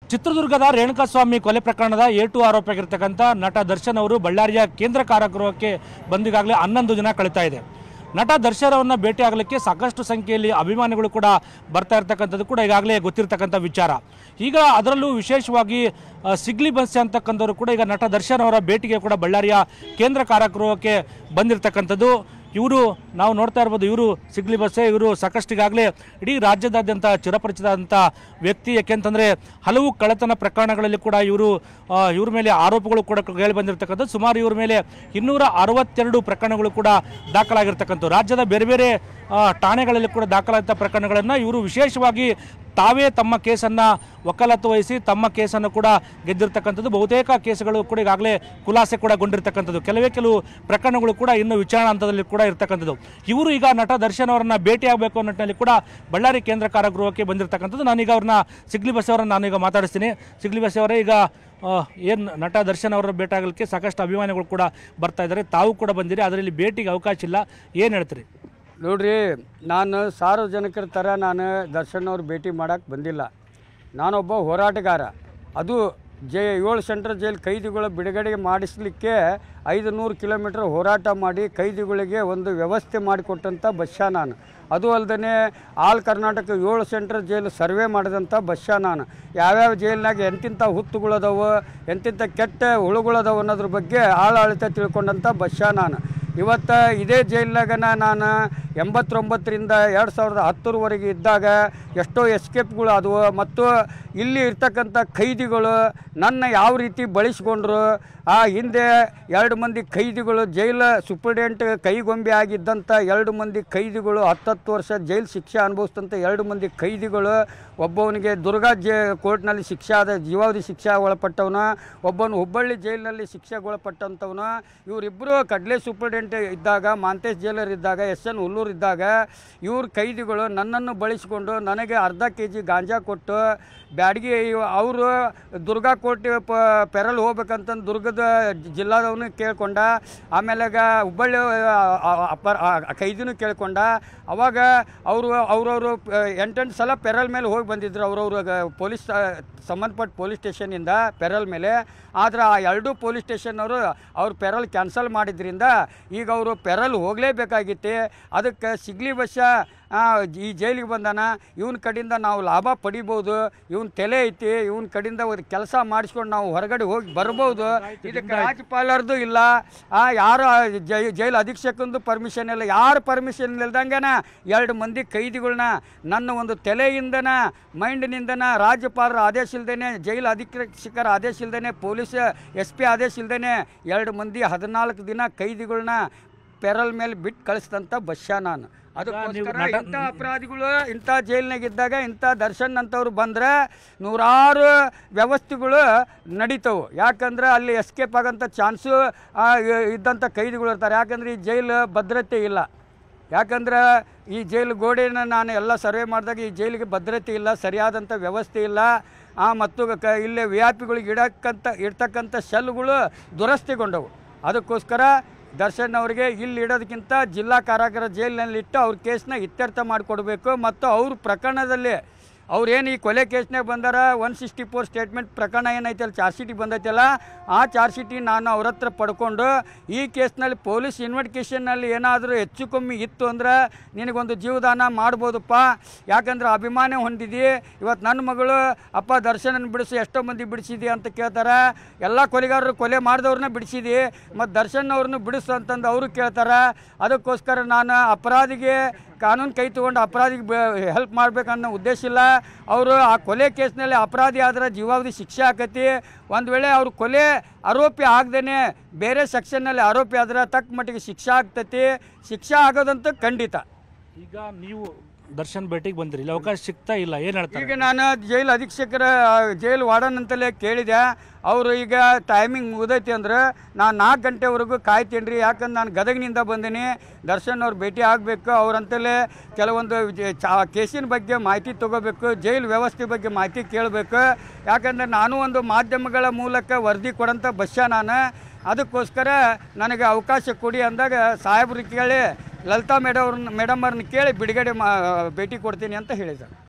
ಚಿತ್ರದುರ್ಗದ ರೇಣುಕಾಸ್ವಾಮಿ ಕೊಲೆ ಪ್ರಕರಣದ ಎ ಟು ಆರೋಪಿಯಾಗಿರ್ತಕ್ಕಂಥ ನಟ ದರ್ಶನ್ ಅವರು ಬಳ್ಳಾರಿಯ ಕೇಂದ್ರ ಕಾರಾಗೃಹಕ್ಕೆ ಬಂದಿಗಾಗಲೇ ಹನ್ನೊಂದು ದಿನ ಕಳೀತಾ ಇದೆ ನಟ ದರ್ಶನ್ ಅವರನ್ನ ಭೇಟಿಯಾಗಲಿಕ್ಕೆ ಸಾಕಷ್ಟು ಸಂಖ್ಯೆಯಲ್ಲಿ ಅಭಿಮಾನಿಗಳು ಕೂಡ ಬರ್ತಾ ಇರ್ತಕ್ಕಂಥದ್ದು ಕೂಡ ಈಗಾಗಲೇ ಗೊತ್ತಿರ್ತಕ್ಕಂಥ ವಿಚಾರ ಈಗ ಅದರಲ್ಲೂ ವಿಶೇಷವಾಗಿ ಆ, ಸಿಗ್ಲಿ ಬಸ್ ಅಂತಕ್ಕಂಥವ್ರು ಕೂಡ ಈಗ ನಟ ದರ್ಶನ್ ಅವರ ಭೇಟಿಗೆ ಕೂಡ ಬಳ್ಳಾರಿಯ ಕೇಂದ್ರ ಕಾರಾಗೃಹಕ್ಕೆ ಬಂದಿರತಕ್ಕಂಥದ್ದು ಇವರು ನಾವು ನೋಡ್ತಾ ಇರ್ಬೋದು ಇವರು ಸಿಗ್ಲಿ ಬಸ್ಸೆ ಇವರು ಸಾಕಷ್ಟಿಗಾಗಲೇ ಇಡೀ ರಾಜ್ಯದಾದ್ಯಂತ ಚಿರಪರಿಚಿತಂಥ ವ್ಯಕ್ತಿ ಯಾಕೆಂತಂದರೆ ಹಲವು ಕಳ್ಳತನ ಪ್ರಕರಣಗಳಲ್ಲಿ ಕೂಡ ಇವರು ಆ, ಇವ್ರ ಮೇಲೆ ಆರೋಪಗಳು ಕೂಡ ಕೇಳಿ ಬಂದಿರತಕ್ಕಂಥದ್ದು ಸುಮಾರು ಇವ್ರ ಮೇಲೆ ಇನ್ನೂರ ಅರವತ್ತೆರಡು ಪ್ರಕರಣಗಳು ಕೂಡ ದಾಖಲಾಗಿರ್ತಕ್ಕಂಥದ್ದು ರಾಜ್ಯದ ಬೇರೆ ಬೇರೆ ಆ, ಠಾಣೆಗಳಲ್ಲಿ ಕೂಡ ದಾಖಲಾದ ಪ್ರಕರಣಗಳನ್ನು ಇವರು ವಿಶೇಷವಾಗಿ ತಾವೇ ತಮ್ಮ ಕೇಸನ್ನು ವಕಾಲತ್ತು ವಹಿಸಿ ತಮ್ಮ ಕೇಸನ್ನು ಕೂಡ ಗೆದ್ದಿರ್ತಕ್ಕಂಥದ್ದು ಬಹುತೇಕ ಕೇಸುಗಳು ಕೂಡ ಈಗಾಗಲೇ ಖುಲಾಸೆ ಕೂಡ ಗೊಂಡಿರ್ತಕ್ಕಂಥದ್ದು ಕೆಲವೇ ಕೆಲವು ಪ್ರಕರಣಗಳು ಕೂಡ ಇನ್ನು ವಿಚಾರಣಾ ಹಂತದಲ್ಲಿ ಕೂಡ ಇರ್ತಕ್ಕಂಥದ್ದು ಇವರು ಈಗ ನಟ ದರ್ಶನ್ ಅವರನ್ನ ಭೇಟಿಯಾಗಬೇಕು ಅನ್ನೋ ನಿಟ್ಟಿನಲ್ಲಿ ಕೂಡ ಬಳ್ಳಾರಿ ಕೇಂದ್ರ ಕಾರಾಗೃಹಕ್ಕೆ ಬಂದಿರತಕ್ಕಂಥದ್ದು ನಾನೀಗ ಅವ್ರನ್ನ ಸಿಗ್ಲಿ ಬಸ್ ಅವರನ್ನ ನಾನೀಗ ಮಾತಾಡಿಸ್ತೀನಿ ಸಿಗ್ಲಿ ಬಸ್ ಅವರೇ ಈಗ ಏನು ನಟ ದರ್ಶನ್ ಅವರ ಭೇಟಿಯಾಗಲಿಕ್ಕೆ ಸಾಕಷ್ಟು ಅಭಿಮಾನಿಗಳು ಕೂಡ ಬರ್ತಾ ಇದ್ದಾರೆ ತಾವು ಕೂಡ ಬಂದಿರಿ ಅದರಲ್ಲಿ ಭೇಟಿಗೆ ಅವಕಾಶ ಇಲ್ಲ ಏನು ಹೇಳ್ತೀರಿ ನೋಡ್ರಿ ನಾನು ಸಾರ್ವಜನಿಕರ ಥರ ನಾನು ದರ್ಶನ್ ಅವ್ರ ಭೇಟಿ ಮಾಡೋಕ್ಕೆ ಬಂದಿಲ್ಲ ನಾನೊಬ್ಬ ಹೋರಾಟಗಾರ ಅದು ಜೆ ಏಳು ಸೆಂಟ್ರಲ್ ಜೈಲ್ ಕೈದಿಗಳ ಬಿಡುಗಡೆ ಮಾಡಿಸಲಿಕ್ಕೆ ಐದು ನೂರು ಕಿಲೋಮೀಟ್ರ್ ಹೋರಾಟ ಮಾಡಿ ಕೈದಿಗಳಿಗೆ ಒಂದು ವ್ಯವಸ್ಥೆ ಮಾಡಿಕೊಟ್ಟಂಥ ಬಸ್ಸ ನಾನು ಅದು ಅಲ್ಲದೆ ಆಲ್ ಕರ್ನಾಟಕ ಏಳು ಸೆಂಟ್ರಲ್ ಜೈಲು ಸರ್ವೆ ಮಾಡಿದಂಥ ಬಸ್ಸ ನಾನು ಯಾವ್ಯಾವ ಜೈಲಿನಾಗ ಎಂತಿಂಥ ಹುತ್ತುಗಳದವು ಎಂತಿಂಥ ಕೆಟ್ಟ ಹುಳುಗಳದವು ಅನ್ನೋದ್ರ ಬಗ್ಗೆ ಆಳಾಳಿತ ತಿಳ್ಕೊಂಡಂಥ ಬಸ್ಸ ನಾನು ಇವತ್ತು ಇದೇ ಜೈಲ್ನಾಗನ ನಾನು ಎಂಬತ್ತೊಂಬತ್ತರಿಂದ ಎರಡು ಸಾವಿರದ ಹತ್ತರವರೆಗೆ ಇದ್ದಾಗ ಎಷ್ಟೋ ಎಸ್ಕೇಪ್ಗಳು ಆದವು ಮತ್ತು ಇಲ್ಲಿ ಇರ್ತಕ್ಕಂಥ ಖೈದಿಗಳು ನನ್ನ ಯಾವ ರೀತಿ ಬಳಸ್ಕೊಂಡ್ರು ಆ ಹಿಂದೆ ಎರಡು ಮಂದಿ ಖೈದಿಗಳು ಜೈಲ ಸುಪ್ರಿಡೆಂಟ್ ಕೈಗೊಂಬೆ ಆಗಿದ್ದಂಥ ಎರಡು ಮಂದಿ ಖೈದಿಗಳು ಹತ್ತತ್ತು ವರ್ಷ ಜೈಲು ಶಿಕ್ಷೆ ಅನುಭವಿಸಿದಂಥ ಎರಡು ಮಂದಿ ಖೈದಿಗಳು ಒಬ್ಬವನಿಗೆ ದುರ್ಗಾ ಜೇ ಕೋರ್ಟ್ನಲ್ಲಿ ಶಿಕ್ಷೆ ಆದ ಜೀವಾವಧಿ ಶಿಕ್ಷೆ ಒಳಪಟ್ಟವನು ಒಬ್ಬನು ಹುಬ್ಬಳ್ಳಿ ಜೈಲಿನಲ್ಲಿ ಶಿಕ್ಷೆಗೊಳಪಟ್ಟಂಥವನು ಇವರಿಬ್ಬರು ಕಡ್ಲೆ ಸೂಪರ್ಡೆಂಟ್ ಇದ್ದಾಗ ಮಾಂತೇಶ್ ಜೈಲರ್ ಇದ್ದಾಗ ಎಸ್ ಎನ್ ಹುಲ್ಲೂರು ಇದ್ದಾಗ ಇವ್ರ ಖೈದಿಗಳು ನನ್ನನ್ನು ಬಳಸಿಕೊಂಡು ನನಗೆ ಅರ್ಧ ಕೆ ಜಿ ಗಾಂಜಾ ಕೊಟ್ಟು ಬ್ಯಾಡಗಿ ಅವರು ದುರ್ಗಾ ಕೋರ್ಟ್ ಪ ಪೆರಲ್ ಹೋಗ್ಬೇಕಂತಂದು ದುರ್ಗದ ಜಿಲ್ಲಾದವನು ಕೇಳ್ಕೊಂಡ ಆಮೇಲೆಗ ಹುಬ್ಬಳ್ಳಿ ಅಪರ ಖೈದಿನೂ ಕೇಳ್ಕೊಂಡ ಅವಾಗ ಅವರು ಅವ್ರವರು ಎಂಟೆಂಟು ಸಲ ಪೆರಲ್ ಮೇಲೆ ಹೋಗಿ ಬಂದಿದ್ರು ಅವ್ರವ್ರ ಪೊಲೀಸ್ ಸಂಬಂಧಪಟ್ಟ ಪೊಲೀಸ್ ಸ್ಟೇಷನಿಂದ ಪೆರಲ್ ಮೇಲೆ ಆದರೆ ಆ ಎರಡೂ ಪೊಲೀಸ್ ಸ್ಟೇಷನ್ನವರು ಅವ್ರ ಪೆರಲ್ ಕ್ಯಾನ್ಸಲ್ ಮಾಡಿದ್ರಿಂದ ಈಗ ಅವರು ಪೆರಲ್ ಹೋಗಲೇಬೇಕಾಗಿತ್ತು ಅದಕ್ಕೆ ಸಿಗ್ಲಿ ಬಸ್ಸ ಆ, ಈ ಜೈಲಿಗೆ ಬಂದಾನ ಇವನ ಕಡೆಯಿಂದ ನಾವು ಲಾಭ ಪಡಿಬೋದು ಇವನ್ ತಲೆ ಐತಿ ಇವನ್ ಕಡೆಯಿಂದ ಒಂದು ಕೆಲಸ ಮಾಡಿಸ್ಕೊಂಡು ನಾವು ಹೊರಗಡೆ ಹೋಗಿ ಬರ್ಬೋದು ಇದಕ್ಕೆ ರಾಜ್ಯಪಾಲರದು ಇಲ್ಲ ಆ ಯಾರು ಜೈ ಜೈಲು ಅಧೀಕ್ಷಕಂದು ಪರ್ಮಿಷನ್ ಇಲ್ಲ ಯಾರು ಪರ್ಮಿಷನ್ ಇಲ್ದಂಗೆನ ಎರಡು ಮಂದಿ ಕೈದಿಗಳನ್ನ ನನ್ನ ಒಂದು ತಲೆಯಿಂದನ ಮೈಂಡ್ನಿಂದನ ರಾಜ್ಯಪಾಲರ ಆದೇಶ ಇಲ್ದೇನೆ ಜೈಲು ಅಧೀಕ್ಷಕರ ಆದೇಶ ಇಲ್ದೇನೆ ಪೊಲೀಸ್ ಎಸ್ ಪಿ ಆದೇಶ ಇಲ್ದೇನೆ ಎರಡು ಮಂದಿ ಹದಿನಾಲ್ಕು ದಿನ ಕೈದಿಗಳನ್ನ ಪೆರಲ್ ಮೇಲೆ ಬಿಟ್ಟು ಕಳಿಸಿದಂಥ ಬಸ್ಸ ನಾನು ಅದಕ್ಕೋಸ್ಕರ ನಟ- ಇಂಥ ಅಪರಾಧಿಗಳು ಇಂಥ ಜೈಲಿನಾಗ ಇದ್ದಾಗ ಇಂಥ ದರ್ಶನ್ ಅಂತವ್ರು ಬಂದ್ರೆ ನೂರಾರು ವ್ಯವಸ್ಥೆಗಳು ನಡೀತವು ಯಾಕಂದ್ರೆ ಅಲ್ಲಿ ಎಸ್ಕೇಪ್ ಆಗೋಂಥ ಚಾನ್ಸು ಇದ್ದಂಥ ಕೈದಿಗಳು ಇರ್ತಾರೆ ಯಾಕಂದ್ರೆ ಈ ಜೈಲು ಭದ್ರತೆ ಇಲ್ಲ ಯಾಕಂದ್ರೆ ಈ ಜೈಲು ಗೋಡೆನ ನಾನು ಎಲ್ಲ ಸರ್ವೆ ಮಾಡಿದಾಗ ಈ ಜೈಲಿಗೆ ಭದ್ರತೆ ಇಲ್ಲ ಸರಿಯಾದಂಥ ವ್ಯವಸ್ಥೆ ಇಲ್ಲ ಆ ಮತ್ತು ಕ ಇಲ್ಲೇ ವಿ ಐ ಪಿಗಳಿಗೆ ಇಡಕ್ಕಂಥ ಇಡ್ತಕ್ಕಂಥ ಶೆಲ್ಗಳು ದುರಸ್ತಿಗೊಂಡವು ಅದಕ್ಕೋಸ್ಕರ ದರ್ಶನ್ ಅವರಿಗೆ ಇಲ್ಲಿ ಇಡೋದಕ್ಕಿಂತ ಜಿಲ್ಲಾ ಕಾರಾಗೃಹ ಜೈಲಿನಲ್ಲಿ ಇಟ್ಟು ಅವ್ರ ಕೇಸ್ನ ಇತ್ಯರ್ಥ ಮಾಡಿಕೊಡ್ಬೇಕು ಮತ್ತು ಅವ್ರ ಪ್ರಕರಣದಲ್ಲಿ ಅವ್ರೇನು ಈ ಕೊಲೆ ಕೇಸ್ನಾಗ ಬಂದಾರ ಒನ್ ಸಿಕ್ಸ್ಟಿ ಫೋರ್ ಸ್ಟೇಟ್ಮೆಂಟ್ ಪ್ರಕರಣ ಏನೈತೆ ಅಲ್ಲಿ ಚಾರ್ಜ್ ಶೀಟಿಗೆ ಬಂದೈತಲ್ಲ ಆ ಚಾರ್ಜ್ ಶೀಟಿ ನಾನು ಅವ್ರ ಹತ್ರ ಪಡ್ಕೊಂಡು ಈ ಕೇಸ್ನಲ್ಲಿ ಪೊಲೀಸ್ ಇನ್ವೆಸ್ಟಿಗೇಷನ್ನಲ್ಲಿ ಏನಾದರೂ ಹೆಚ್ಚು ಕಮ್ಮಿ ಇತ್ತು ಅಂದ್ರೆ ನಿನಗೊಂದು ಜೀವದಾನ ಮಾಡ್ಬೋದಪ್ಪ ಯಾಕಂದ್ರೆ ಅಭಿಮಾನ ಹೊಂದಿದಿ ಇವತ್ತು ನನ್ನ ಮಗಳು ಅಪ್ಪ ದರ್ಶನನ ಬಿಡಿಸಿ ಎಷ್ಟೋ ಮಂದಿ ಬಿಡಿಸಿದಿ ಅಂತ ಕೇಳ್ತಾರೆ ಎಲ್ಲ ಕೊಲೆಗಾರರು ಕೊಲೆ ಮಾಡಿದವ್ರನ್ನ ಬಿಡಿಸಿದಿ ಮತ್ತು ದರ್ಶನ್ ಅವ್ರನ್ನ ಬಿಡಿಸು ಅಂತಂದು ಅವರು ಕೇಳ್ತಾರೆ ಅದಕ್ಕೋಸ್ಕರ ನಾನು ಅಪರಾಧಿಗೆ ಕಾನೂನು ಕೈ ತೊಗೊಂಡು ಅಪರಾಧಿಗೆ ಹೆಲ್ಪ್ ಮಾಡ್ಬೇಕನ್ನೋ ಉದ್ದೇಶ ಇಲ್ಲ ಅವರು ಆ ಕೊಲೆ ಕೇಸ್ನಲ್ಲಿ ಅಪರಾಧಿ ಆದ್ರೆ ಜೀವಾವಧಿ ಶಿಕ್ಷೆ ಆಕತಿ ಒಂದು ವೇಳೆ ಅವ್ರು ಕೊಲೆ ಆರೋಪಿ ಆಗದೇನೆ ಬೇರೆ ಸೆಕ್ಷನ್ನಲ್ಲಿ ಆರೋಪಿ ಆದ್ರೆ ತಕ್ಕ ಮಟ್ಟಿಗೆ ಶಿಕ್ಷೆ ಆಗ್ತೈತಿ ಶಿಕ್ಷೆ ಆಗೋದಂತೂ ಖಂಡಿತ ಈಗ ನೀವು ದರ್ಶನ್ ಭೇಟಿಗೆ ಬಂದಿರಿ ಇಲ್ಲಿ ಅವಕಾಶ ಸಿಗ್ತಾ ಇಲ್ಲ ಏನು ಹೇಳ್ತಾರೆ ಈಗ ನಾನು ಜೈಲು ಅಧೀಕ್ಷಕರ ಜೈಲು ವಾರ್ಡನ್ ಅಂತಲೇ ಕೇಳಿದೆ ಅವರು ಈಗ ಟೈಮಿಂಗ್ ಮುಗ್ದೈತಿ ಅಂದ್ರೆ ನಾನು ನಾಲ್ಕು ಗಂಟೆವರೆಗೂ ಕಾಯ್ತೀನಿ ರೀ ಯಾಕಂದ್ರೆ ನಾನು ಗದಗಿನಿಂದ ಬಂದೀನಿ ದರ್ಶನ್ ಅವ್ರು ಭೇಟಿ ಆಗಬೇಕು ಅವ್ರಂತಲೇ ಕೆಲವೊಂದು ಜ- ಚಾ ಕೇಸಿನ ಬಗ್ಗೆ ಮಾಹಿತಿ ತೊಗೋಬೇಕು ಜೈಲು ವ್ಯವಸ್ಥೆ ಬಗ್ಗೆ ಮಾಹಿತಿ ಕೇಳಬೇಕು ಯಾಕಂದ್ರೆ ನಾನು ಒಂದು ಮಾಧ್ಯಮಗಳ ಮೂಲಕ ವರದಿ ಕೊಡೋಂಥ ಬಸ್ಸ ನಾನು ಅದಕ್ಕೋಸ್ಕರ ನನಗೆ ಅವಕಾಶ ಕೊಡಿ ಅಂದಾಗ ಸಾಹೇಬ್ರಿಗೆ ಕೇಳಿ ಲಲಿತಾ ಮೇಡಮ್ ಅವ್ರನ್ನ ಮೇಡಮ್ ಅವ್ರನ್ನ ಕೇಳಿ ಬಿಡುಗಡೆ ಮಾ ಭೇಟಿ ಕೊಡ್ತೀನಿ ಅಂತ ಹೇಳಿದ್ದಾರೆ